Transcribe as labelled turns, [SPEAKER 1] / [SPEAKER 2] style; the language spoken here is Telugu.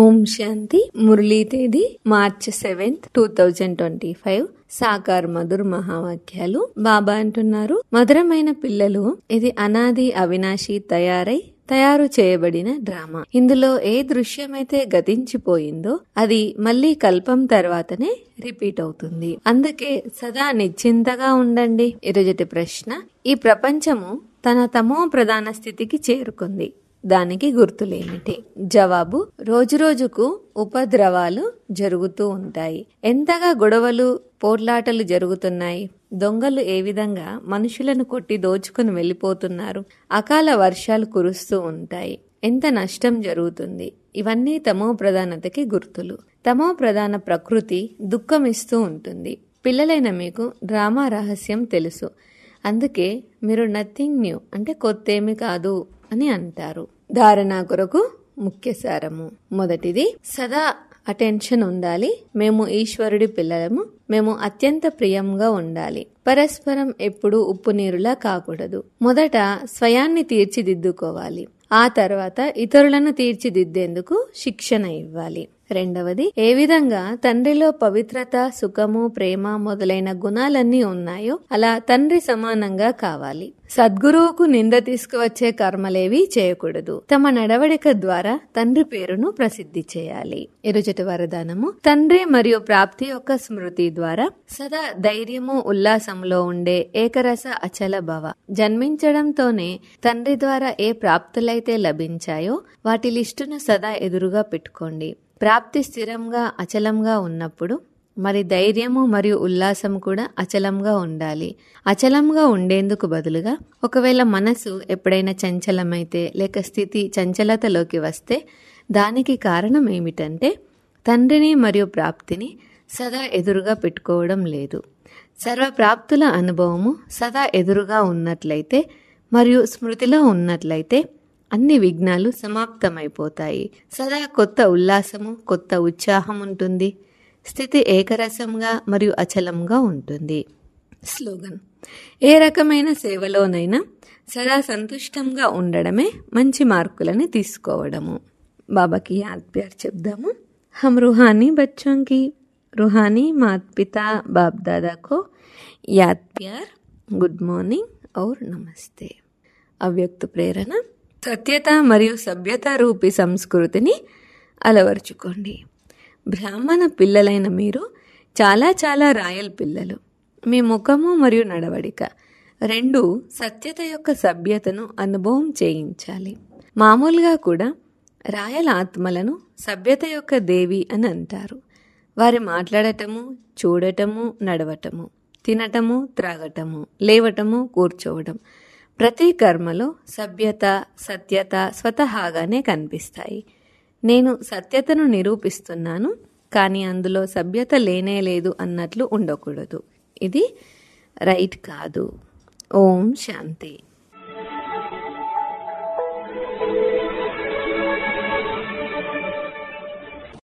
[SPEAKER 1] ఓం శాంతి మురళీ తేదీ March seventh two thousand twenty five సాకార్ మధుర్ మహావాక్యాలు బాబా అంటున్నారు మధురమైన పిల్లలు ఇది అనాది అవినాశి తయారై తయారు చేయబడిన డ్రామా ఇందులో ఏ దృశ్యమైతే గతించిపోయిందో అది మళ్ళీ కల్పం తర్వాతనే రిపీట్ అవుతుంది అందుకే సదా నిశ్చింతగా ఉండండి ఈరోజటి ప్రశ్న ఈ ప్రపంచము తన తమో ప్రధాన స్థితికి చేరుకుంది దానికి గుర్తులేమిటి జవాబు రోజురోజుకు ఉపద్రవాలు జరుగుతూ ఉంటాయి ఎంతగా గొడవలు పోట్లాటలు జరుగుతున్నాయి దొంగలు ఏ విధంగా మనుషులను కొట్టి దోచుకుని వెళ్ళిపోతున్నారు అకాల వర్షాలు కురుస్తూ ఉంటాయి ఎంత నష్టం జరుగుతుంది ఇవన్నీ తమో ప్రధానతకి గుర్తులు తమో ప్రధాన ప్రకృతి దుఃఖమిస్తూ ఉంటుంది పిల్లలైన మీకు డ్రామా రహస్యం తెలుసు అందుకే మీరు నథింగ్ న్యూ అంటే కొత్తేమి కాదు అని అంటారు ధారణ కొరకు ముఖ్య సారము మొదటిది సదా అటెన్షన్ ఉండాలి మేము ఈశ్వరుడి పిల్లలము మేము అత్యంత ప్రియంగా ఉండాలి పరస్పరం ఎప్పుడు ఉప్పు నీరులా కాకూడదు మొదట స్వయాన్ని తీర్చిదిద్దుకోవాలి ఆ తర్వాత ఇతరులను తీర్చిదిద్దేందుకు శిక్షణ ఇవ్వాలి రెండవది ఏ విధంగా తండ్రిలో పవిత్రత సుఖము ప్రేమ మొదలైన గుణాలన్నీ ఉన్నాయో అలా తండ్రి సమానంగా కావాలి సద్గురువుకు నింద తీసుకువచ్చే కర్మలేవి చేయకూడదు తమ నడవడిక ద్వారా తండ్రి పేరును ప్రసిద్ధి చేయాలి ఇరుజటి వరదానము తండ్రి మరియు ప్రాప్తి యొక్క స్మృతి ద్వారా సదా ధైర్యము ఉల్లాసంలో ఉండే ఏకరస అచల భవ జన్మించడంతోనే తండ్రి ద్వారా ఏ ప్రాప్తులైతే లభించాయో వాటి లిస్టును సదా ఎదురుగా పెట్టుకోండి ప్రాప్తి స్థిరంగా అచలంగా ఉన్నప్పుడు మరి ధైర్యము మరియు ఉల్లాసం కూడా అచలంగా ఉండాలి అచలంగా ఉండేందుకు బదులుగా ఒకవేళ మనసు ఎప్పుడైనా చంచలమైతే లేక స్థితి చంచలతలోకి వస్తే దానికి కారణం ఏమిటంటే తండ్రిని మరియు ప్రాప్తిని సదా ఎదురుగా పెట్టుకోవడం లేదు సర్వప్రాప్తుల అనుభవము సదా ఎదురుగా ఉన్నట్లయితే మరియు స్మృతిలో ఉన్నట్లయితే అన్ని విఘ్నాలు సమాప్తమైపోతాయి సదా కొత్త ఉల్లాసము కొత్త ఉత్సాహం ఉంటుంది స్థితి ఏకరసంగా మరియు అచలంగా ఉంటుంది స్లోగన్ ఏ రకమైన సేవలోనైనా సదా సంతుష్టంగా ఉండడమే మంచి మార్కులని తీసుకోవడము బాబాకి యాద్ ప్యార్ చెప్దాము हम रूहानी बच्चों की रूहानी माता पिता बाप दादा को याद प्यार గుడ్ మార్నింగ్ ఔర్ నమస్తే అవ్యక్త ప్రేరణ సత్యత మరియు సభ్యత రూపి సంస్కృతిని అలవర్చుకోండి బ్రాహ్మణ పిల్లలైన మీరు చాలా చాలా రాయల్ పిల్లలు మీ ముఖము మరియు నడవడిక రెండు సత్యత యొక్క సభ్యతను అనుభవం చేయించాలి మామూలుగా కూడా రాయల ఆత్మలను సభ్యత యొక్క దేవి అని అంటారు వారి మాట్లాడటము చూడటము నడవటము తినటము త్రాగటము లేవటము కూర్చోవడం ప్రతి కర్మలో సభ్యత సత్యత స్వతహాగానే కనిపిస్తాయి నేను సత్యతను నిరూపిస్తున్నాను కానీ అందులో సభ్యత లేనే లేదు అన్నట్లు ఉండకూడదు ఇది రైట్ కాదు ఓం శాంతి